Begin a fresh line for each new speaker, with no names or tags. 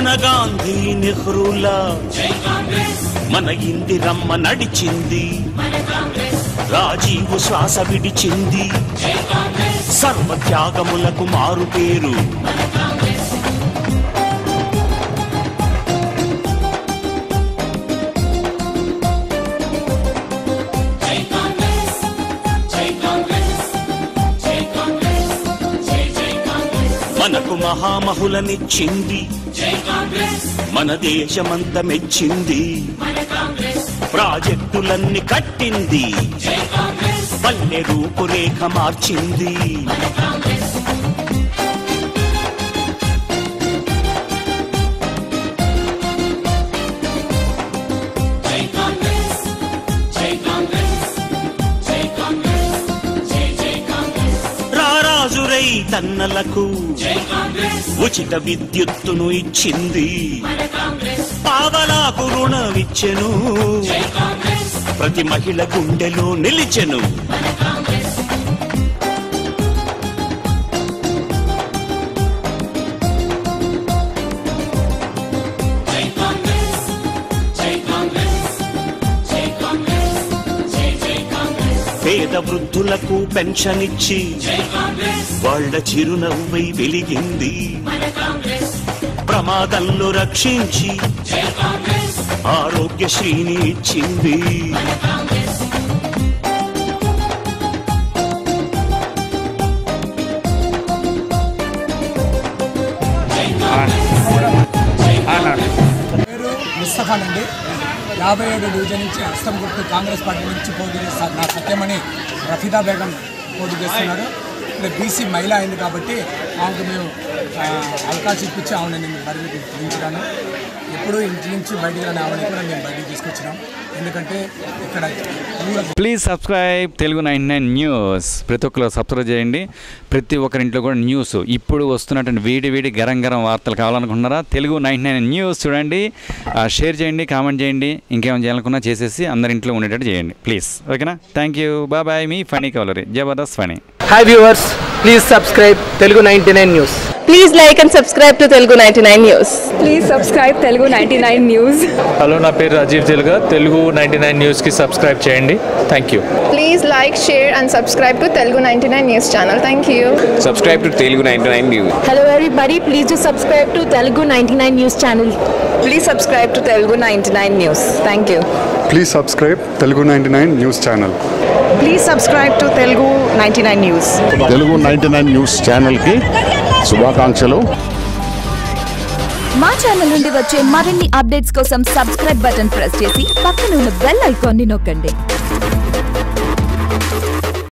మన గాంధీ నెహ్రూలా మన ఇందిరమ్మ నడిచింది రాజీవు శ్వాస విడిచింది సర్వ త్యాగములకు మారు పేరు మనకు మహామహులనిచ్చింది మన దేశమంత మెచ్చింది ప్రాజెక్టులన్నీ కట్టింది పల్లె రూపురేఖ మార్చింది రారాజురై తన్నలకు ఉచిత విద్యుత్తును ఇచ్చింది పావలాకు రుణమిచ్చెను ప్రతి మహిళ గుండెలో నిలిచెను పేద వృద్ధులకు పెన్షన్ ఇచ్చి వాళ్ళ చిరునవ్వై వెలిగింది ప్రమాదంలో రక్షించి ఆరోగ్యశ్రీని ఇచ్చింది
పేరు ముస్తఫాన్ అండి యాభై ఏడు డివిజన్ నుంచి అస్తం గుర్తు కాంగ్రెస్ పార్టీ నుంచి పోటీ చేస్తా నా సత్యమణి రఫీదా బేగం పోటీ చేస్తున్నారు ఇప్పుడు బీసీ మహిళ అయింది కాబట్టి ఆమెకు మేము ఆ, అవకాశం ఇప్పించి ఆమెను నేను బయటకు దించుతాను ఎప్పుడు ఇంటి నుంచి బయటికి రాని ఆమెను కూడా మేము బయటికి తీసుకొచ్చినాం ఎందుకంటే ఇక్కడ ఊర
please subscribe Telugu nine nine news ప్రతి ఒక్కరు సబ్స్క్రైబ్ చేయండి ప్రతి ఒక్కరింట్లో కూడా న్యూస్ ఇప్పుడు వస్తున్నటువంటి వేడి వేడి గరం గరం వార్తలు కావాలనుకుంటున్నారా తెలుగు నైన్ నైన్ న్యూస్ చూడండి ఆ, షేర్ చేయండి కామెంట్ చేయండి ఇంకేమైనా చేయాలనుకున్నా చేసేసి అందరి ఇంట్లో ఉండేటట్టు చేయండి ప్లీజ్ ఓకేనా థ్యాంక్ యూ బాయ్ బాయ్ మీ ఫనీ కవలరీ జబర్దస్త్ ఫనీ
hi viewers please subscribe Telugu ninety nine news
Please like and subscribe to Telugu 99 News.
Please subscribe Telugu ninety nine news
hello నా పేరు రాజీవ్ తెలుగా తెలుగు నైంటీ నైన్ న్యూస్కి సబ్స్క్రైబ్ చేయండి thank you
Please like, share, and subscribe to Telugu 99 News channel. Thank you.
subscribe to Telugu 99 News.
Hello everybody, please do subscribe to Telugu 99 News channel.
Please subscribe to Telugu 99 News. Thank you.
Please subscribe Telugu ninety nine news channel
Please subscribe to Telugu 99 News.
Telugu ninety nine news ఛానల్కి శుభాకాంక్షలు
మా channel నుండి వచ్చే మరిన్ని updates కోసం subscribe button press చేసి పక్కన ఉన్న బెల్ ఐకాన్ని నొక్కండి